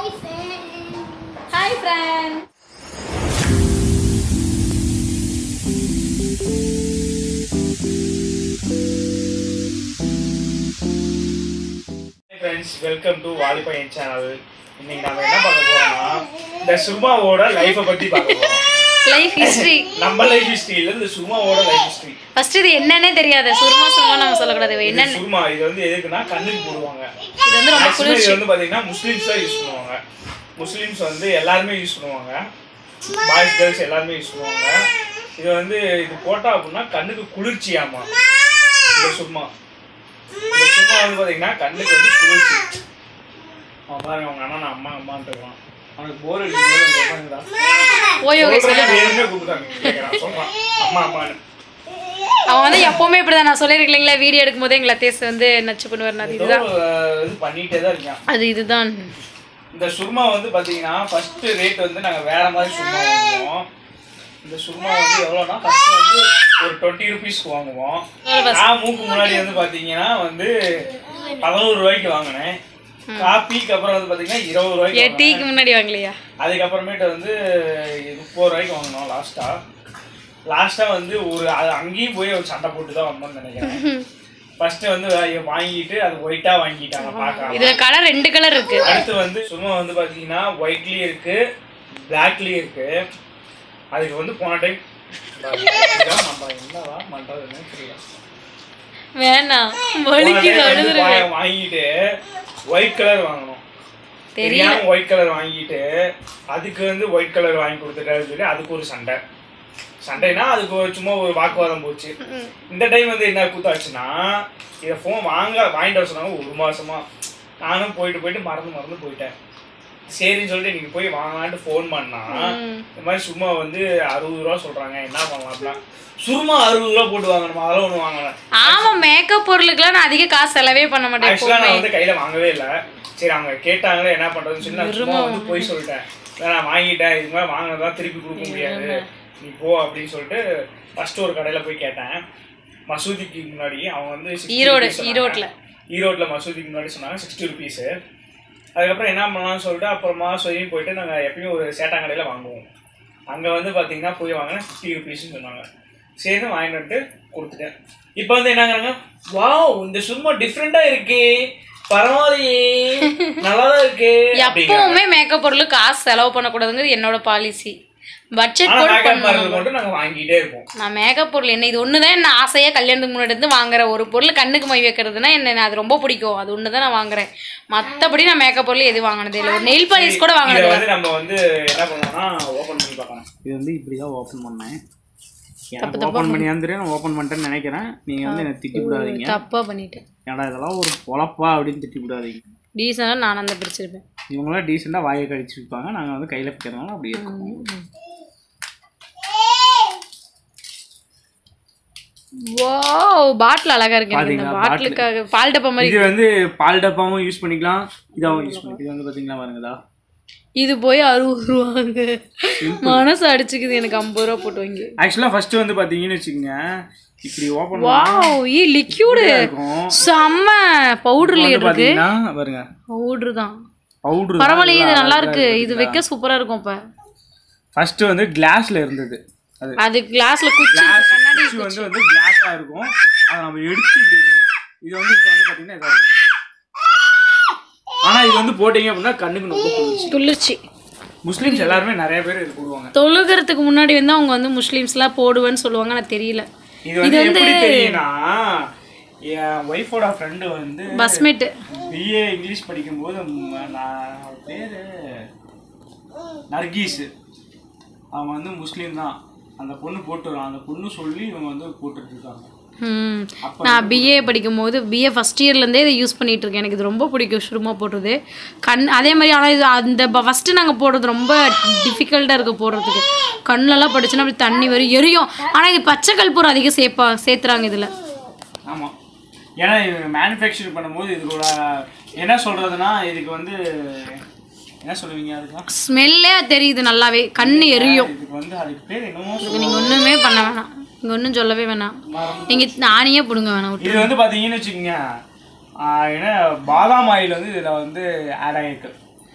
Hi friend friends welcome to வாலிபையன் channel இன்னைக்கு நாம என்ன பார்க்க போறோம்னா இந்த சுர்மாவோட லைஃபை பத்தி பார்க்க போறோம் லைஃப் ஹிஸ்ட்ரி நம்ம லைஃப் ஹிஸ்டரியில இந்த சுர்மாவோட லைஃப் ஹிஸ்டரி ஃபர்ஸ்ட் இது என்னன்னே தெரியாது சுருமா சுருமா நம்ம சொல்லக்கூடாது இது என்னன்னு சுர்மா இது வந்து எதுக்குன்னா கண்ணுக்கு போடுவாங்க இது வந்து ரொம்ப Maximum இது குளிர்ச்சி வந்து பாத்தீங்கன்னா முஸ்லிம்ஸ் தான் யூஸ் பண்ணுவாங்க முஸ்லிம்ஸ் வந்து எல்லாருமே யூஸ் பண்ணுவாங்க பாய்ஸ் கேர்ள்ஸ் எல்லாருமே யூஸ் பண்ணுவாங்க இது வந்து இது போட்டா அப்படின்னா கண்ணுக்கு குளிர்ச்சியாமா இந்த சுர்மா இந்த சுர்மா வந்து பாத்தீங்கன்னா கண்ணுக்கு வந்து குளிர்ச்சி அவன் பாருங்க அவங்க அண்ணன் அம்மா அம்மான்ட்டு இருக்கான் அவனுக்கு போர் அடிக்கும்போது ஓய் ஓகே சொல்லு வேணுமே கூப்பிட்டாங்க கேட்கறான் சொல்றான் அம்மா அம்மான்னு அவன் வந்து எப்பவுமே இப்படிதான் நான் சொல்லியிருக்கீங்களா வீடியோ எடுக்கும் போதே எங்களை தேச வந்து நச்சு பண்ணுவார் அது ஏதோ இதுதான் அஹ், இது பண்ணிட்டே தான் இருக்கான் அது இதுதான் இந்த சுர்மா வந்து பாத்தீங்கன்னா ஃபர்ஸ்ட் ரேட் வந்து நாங்க வேற மாதிரி சுர்மா வாங்குவோம் இந்த சுர்மா வந்து எவ்வளோனா ஃபர்ஸ்ட் வந்து ஒரு டுவெண்ட்டி ருபீஸ்க்கு வாங்குவோம் நான் மூக்கு முன்னாடி வந்து பாத்தீங்கன்னா வந்து பதினோரு ரூபாய்க்கு வாங்கினேன் காப்பிக்கு அப்புறம் வந்து பாத்தீங்கன்னா இருபது ரூபாய்க்கு ஏன் டீக்கு முன்னாடி வாங்கலையா அதுக்கப்புறமேட்டு வந்து முப்பது ரூபாய்க்கு வாங்கினோம் லாஸ்டா லாஸ்டா வந்து ஒரு அது அங்கேயும் போய் ஒரு சண்டை போட்டு தான் வந்தோம்னு நினைக்கிறேன் ஃபர்ஸ்ட் வந்து வா- வாங்கிட்டு அது ஒயிட்டா வாங்கிட்டாங்க பார்க்கலாம் இதுல கலர் ரெண்டு கலர் இருக்கு அடுத்து வந்து சும்மா வந்து பாத்தீங்கன்னா ஒயிட்லயும் இருக்கு பிளாக்லயும் இருக்கு அதுக்கு வந்து போன டைம் நம்ம என்னவா பண்றதுன்னு தெரியல வேணாம் போன வலிக்கு time வந்து அழுதுருவேன் வா- வாங்கிட்டு ஒயிட் கலர் வாங்கணும் தெரியல தெரியாம ஒயிட் கலர் வாங்கிட்டு அதுக்கு வந்து ஒயிட் கலர் வாங்கி கொடுத்துட்டாரு சொல்லி அதுக்கு ஒரு சண்டை சண்டைனா அதுக்கு ஒரு சும்மா ஒரு வாக்குவாதம் போச்சு இந்த டைம் வந்து என்ன கூத்தாச்சுன்னா இதை ஃபோன் வாங்க வாங்கிட்டு வர சொன்னாங்க ஒரு மாசமா நானும் போயிட்டு போயிட்டு மறந்து மறந்து போயிட்டேன் சரின்னு சொல்லிட்டு நீங்க போய் வாங்கலான்ட்டு ஃபோன் பண்ணா இந்த மாதிரி சும்மா வந்து அறுபது ரூபா சொல்றாங்க என்ன பண்ணலாம்னா சும்மா அறுபது ரூபா போட்டு வாங்கணுமா அதெல்லாம் ஒன்று வாங்கலாம் ஆமா மேக்கப் பொருளுக்குலாம் நான் அதிக காசு செலவே பண்ண மாட்டேன் ஆக்சுவலாக நான் வந்து கையில வாங்கவே இல்லை சரி அவங்க கேட்டாங்களே என்ன பண்றதுன்னு சொல்லி நான் சும்மா வந்து போய் சொல்லிட்டேன் "இல்ல, நான் வாங்கிட்டேன் இதுக்கு மேலே வாங்கினதா திருப்பி கொடுக்க முடியாது நீ போ அப்படின்னு சொல்லிட்டு ஃபர்ஸ்ட் ஒரு கடையில போய் கேட்டேன் மசூதிக்கு முன்னாடி அவங்க வந்து 60 ஈரோடு, rupees சொன்னாங்க. ஈரோட்ல. ஈரோட்ல மசூதிக்கு முன்னாடி சொன்னாங்க சிக்ஸ்டி ருபீஸு அதுக்கப்புறம் என்ன பண்ணலாம்னு சொல்லிட்டு அப்புறமா சொல்லி போயிட்டு நாங்கள் எப்பயும் ஒரு சேட்டாங்கடையில் வாங்குவோம் அங்கே வந்து பார்த்தீங்கன்னா போய் வாங்கினா ஃபிஃப்டி ருபீஸ்னு சொன்னாங்க சரின்னு வாங்கிட்டு வந்துட்டு கொடுத்துட்டேன் இப்போ வந்து என்னங்கிறாங்க வாவ் இந்த சும்மா டிஃப்ரெண்ட்டாக இருக்கே பரவாயில்லையே நல்லா தான் இருக்கே அப்படிங்கிறாங்க எப்பவுமே மேக்கப் பொருளுக்கு காசு செலவு பண்ணக்கூடாதுங்கிறது என்னோட பாலிசி பட்ஜெட் ஆனால் போட்டு மேக்கப் பண்ணணும் மருந்து மட்டும் நாங்கள் வாங்கிட்டே இருப்போம் நான் மேக்கப் பொருள் என்ன இது ஒன்று தான் என்ன ஆசையாக கல்யாணத்துக்கு முன்னாடி இருந்து வாங்குற ஒரு பொருள் கண்ணுக்கு மை வைக்கிறதுனா என்ன அது ரொம்ப பிடிக்கும் அது ஒன்று தான் நான் வாங்குறேன் மற்றபடி நான் மேக்கப் பொருள் எதுவும் வாங்கினது இல்லை ஒரு நெயில் பாலிஷ் கூட இதை வாங்கினது இல்ல. வந்து நம்ம வந்து என்ன பண்ணுவோம்னா ஓப்பன் பண்ணி பார்க்கலாம் இது வந்து இப்படி தான் ஓப்பன் பண்ணேன் எனக்கு ஓப்பன் பண்ணி வந்துட்டு நான் ஓப்பன் பண்ணிட்டேன்னு நினைக்கிறேன் நீங்கள் வந்து எனக்கு திட்டி விடாதீங்க தப்பாக பண்ணிட்டேன் ஏடா இதெல்லாம் ஒரு பொழப்பா அப்படின்னு திட்டி விடாதீங்க டீசனாக நான் அந்த பிடிச்சிருப்பேன் இவங்களாம் டீசெண்டாக வாயை கடிச்சு வைப்பாங்க நாங்கள் வந்து கையில் பிக்கிறதுனால அப்படி இருக்கும் வாவ் பாட்டில் அழகா இருக்கு எனக்கு இந்த பாத்தீங்களா, பாட்டிலுக்காக பால் டப்பா மாதிரி இது வந்து பால் டப்பாவும் யூஸ் பண்ணிக்கலாம் இதாகவும் யூஸ் பண்ணிக்கலாம் இது வந்து பார்த்தீங்களா பாருங்கதா இது போய் அறுபது ரூபாங்க மனசு அடிச்சுக்குது எனக்கு ஐம்பது ரூபா போட்டு வாங்கி ஆக்சுவலாக ஃபர்ஸ்ட் வந்து பார்த்தீங்கன்னு வச்சுக்கோங்க இப்படி ஓப்பன் வாவ் ஈ லிக்யூடு இருக்கும் செம்ம பவுடர்ல வந்து இருக்கு பார்த்தீங்கன்னா பாருங்க பவுடர் தான் பவுட்ரு பரவாயில்லையே இது நல்லா இருக்கு இது வைக்க சூப்பரா இருக்கும் இப்ப ஃபர்ஸ்ட் வந்து கிளாஸ்ல இருந்தது அது அது கிளாஸ்ல குச்சி கிளாஸ் கண்ணாடி குச்சி வந்து வந்து கிளாஸாக இருக்கும் அதை நம்ம எடுத்து இப்படி இருக்கணும் இது வந்து இப்போ வந்து பார்த்தீங்கன்னா இதாக இருக்கும் ஆனால் இது வந்து போட்டீங்க அப்படின்னா கண்ணுக்கு ரொம்ப குளிர்ச்சி குளிர்ச்சி முஸ்லீம்ஸ் எல்லாருமே நிறைய பேர் இது போடுவாங்க தொழுகிறதுக்கு முன்னாடி வந்து அவங்க வந்து முஸ்லீம்ஸ்லாம் போடுவேன்னு சொல்லுவாங்க எனக்கு தெரியல இது வந்து எப்படி தெரியும்னா என் ஒய்ஃபோட ஃப்ரெண்டு வந்து பஸ்மேட்டு பிஏ இங்கிலீஷ் படிக்கும்போது ம், நான் அவ பேரு நர்கீஸ் அவங்க வந்து முஸ்லீம் தான் அந்த பொண்ணு போட்டு வரும் அந்த பொண்ணு சொல்லி இவங்க வந்து போட்டுட்டு இருக்காங்க ம் நான் பிஏ படிக்கும்போது பிஏ ஃபஸ்ட் இயர்லேருந்தே இதை யூஸ் பண்ணிட்டு இருக்கேன் எனக்கு இது ரொம்ப பிடிக்கும் சுருமா போடுறது கண் அதே மாதிரி ஆனால் இது அந்த ஃபஸ்ட்டு நாங்கள் போடுறது ரொம்ப டிஃபிகல்ட்டாக இருக்குது போடுறதுக்கு கண்ணெல்லாம் படிச்சுன்னா அப்படி தண்ணி வரும் எரியும் ஆனால் இது பச்சை கற்பூரம் அதிகம் சேர்ப்பா சேர்த்துறாங்க இதில் ஆமாம் ஏன்னா இது மேனுஃபேக்சர் பண்ணும்போது இதுக்கோட என்ன சொல்கிறதுனா இதுக்கு வந்து என்ன சொல்லுவீங்க அதுக்கு ஸ்மெல்லே தெரியுது நல்லாவே கண் எரியும் இதுக்கு வந்து அதுக்கு பேர் என்னமோ இதுக்கு நீங்கள் ஒன்றுமே பண்ண வேணாம் நீங்கள் ஒன்றும் சொல்லவே வேணாம் நீங்கள் நானே பிடுங்க வேணாம் விட்டு இது வந்து பார்த்தீங்கன்னு வச்சுக்கோங்க ஆஹ் என்ன பாதாம் ஆயில் வந்து இதில் வந்து ஆட் ஆகிருக்கு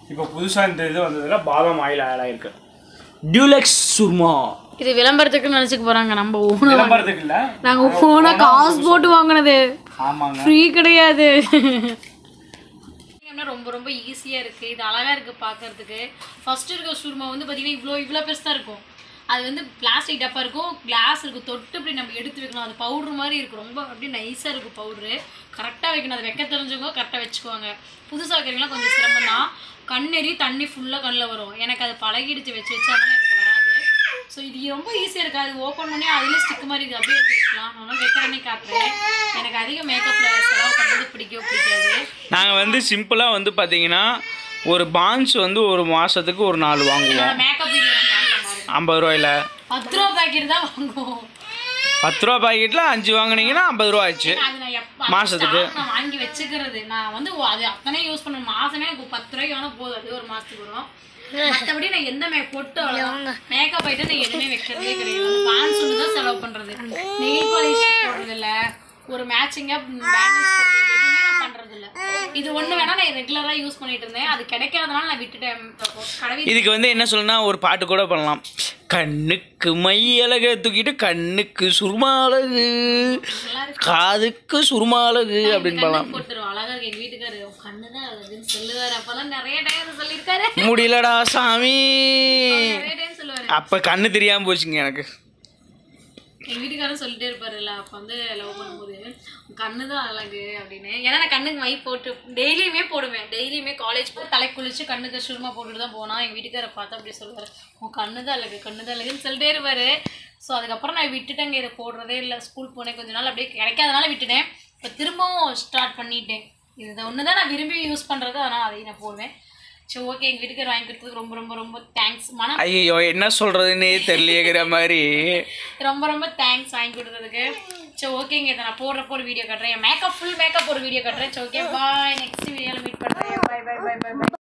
இப்போ புதுசாக இந்த இது வந்ததுல பாதாம் ஆயில் ஆட் ஆயிருக்கு டியூலெக்ஸ் சுர்மா இது விளம்பரத்துக்கு நினச்சிக்க போகிறாங்க நம்ம ஓன விளம்பரத்துக்கு இல்லை நாங்கள் ஓனாக காசு போட்டு வாங்கினது ஆமாங்க ஃப்ரீ கிடையாது பார்த்தீங்கன்னா ரொம்ப ரொம்ப ஈஸியாக இருக்குது இது அழகாக இருக்குது பார்க்கறதுக்கு ஃபர்ஸ்ட் இருக்க சுருமா வந்து பார்த்தீங்கன்னா இவ்வளோ இவ்வளோ பெருசாக இருக்கும் அது வந்து பிளாஸ்டிக் டப்பா இருக்கும் கிளாஸ் இருக்கும் தொட்டு இப்படி நம்ம எடுத்து வைக்கணும் அது பவுடர் மாதிரி இருக்கும் ரொம்ப அப்படியே நைஸாக இருக்கும் பவுட்ரு கரெக்டாக வைக்கணும் அது வைக்க தெரிஞ்சவங்க கரெக்டாக வச்சுக்குவாங்க புதுசாக வைக்கிறீங்களா கொஞ்சம் சிரமம் தான் கண்ணெறி தண்ணி ஃபுல்லாக கண்ணில் வரும் எனக்கு அது பழகிடுச்சு வச்சு வச்சாங்கன்னா எனக்கு வராது ஸோ இது ரொம்ப ஈஸியாக இருக்குது அது ஓப்பன் பண்ணி அதுலேயே ஸ்டிக் மாதிரி இருக்குது அப்படியே எடுத்து வச்சுக்கலாம் நான் வைக்கிறேன்னே காட்டுறேன் எனக்கு அதிக மேக்கப்பில் செலவு பண்ணுறது பிடிக்கவே பிடிக்காது நாங்கள் வந்து சிம்பிளாக வந்து பார்த்தீங்கன்னா ஒரு பான்ஸ் வந்து ஒரு மாதத்துக்கு ஒரு நாலு வாங்குவோம் மேக்கப் வீடியோ நான் பார்க்குறேன் பாருங்க ஐம்பது ரூபாயில பத்து ரூபா பாக்கெட் தான் வாங்குவோம் பத்து ரூபா பாக்கெட்டில் அஞ்சு வாங்குனீங்கன்னா ஐம்பது ரூபா ஆச்சு அது நான் எப்ப மாசத்துக்கு? stock நான் வாங்கி வச்சுக்கிறது நான் வந்து ஓ- அது அத்தனை யூஸ் பண்ண மாசமே எனக்கு பத்து ரூபாய்க்கு வேணா போதும் அது ஒரு மாசத்துக்கு வரும் மற்றபடி நான் எந்த மே பொட்டு மேக்கப் ஐட்டம் நான் எதுவுமே வைக்கிறதே கிடையாது பான்ஸ் ஒன்று தான் செலவு பண்றது நெயில் பாலிஷ் போடுறது இல்ல ஒரு மேட்சிங்கா பேங்கிள்ஸ் போடுறது எதுவுமே நான் பண்றது இல்ல இது ஒண்ணு வேணா நான் ரெகுலரா யூஸ் பண்ணிட்டு இருந்தேன் அது கிடைக்காதனால நான் விட்டுட்டேன் கடவி இதுக்கு வந்து என்ன சொல்லணும்னா ஒரு பாட்டு கூட பண்ணலாம் கண்ணுக்கு மை அழக தூக்கிட்டு கண்ணுக்கு சுருமாலகு நல்லா இருக்கு காதுக்கு சுருமாலகு அப்படின்னு பண்ணலாம் கண்ணுக்கு போட்டுரும் அழகா இருக்கு எங்க வீட்டுக்காரு உன் கண்ணுதான் அழகுன்னு சொல்லுவாரு அப்பெல்லாம் நிறைய டைம் சொல்லியிருக்காரு முடியலடா சாமி நிறைய டைம் சொல்லுவாரு அப்போ கண்ணு தெரியாமல் போச்சுங்க எனக்கு எங்க வீட்டுக்காரரும் சொல்லிட்டே இருப்பாருல்ல அப்ப வந்து லவ் பண்ணும்போது உன் கண்ணு தான் அழகு அப்படின்னு ஏன்னா நான் கண்ணுக்கு மை போட்டு டெய்லியுமே போடுவேன் டெய்லியுமே காலேஜ் போ தலை குளிச்சு கண்ணுக்கு சுருமா போட்டுட்டு தான் போனா எங்க வீட்டுக்காரை பார்த்தா அப்படி சொல்லுவாரு உன் கண்ணு தான் அழகு கண்ணு தான் அழகுன்னு சொல்லிட்டே இருப்பாரு ஸோ அதுக்கப்புறம் நான் விட்டுட்டேங்க இதை போடுறதே இல்லை ஸ்கூல் போனேன் கொஞ்ச நாள் அப்படியே கிடைக்காதனால விட்டுட்டேன் இப்போ திரும்பவும் ஸ்டார்ட் பண்ணிட்டேன் இது ஒன்று தான் நான் விரும்பி யூஸ் பண்ணுறது அதனால் அதையும் நான் போடுவேன் சரி ஓகே எங்கள் வீட்டுக்கார் வாங்கி கொடுத்ததுக்கு ரொம்ப ரொம்ப ரொம்ப தேங்க்ஸ் மனம் ஐயோ என்ன சொல்கிறதுன்னே தெரியலையேங்கிற மாதிரி ரொம்ப ரொம்ப தேங்க்ஸ் வாங்கி கொடுத்ததுக்கு சரி ஓகேங்க இதை நான் போடுறப்போ ஒரு வீடியோ கட்டுறேன் மேக்கப் ஃபுல் மேக்கப் ஒரு வீடியோ கட்டுறேன் சரி ஓகே பாய் நெக்ஸ்ட் வீடியோவில் மீட் பண்ணுறேன் bye bye bye bye by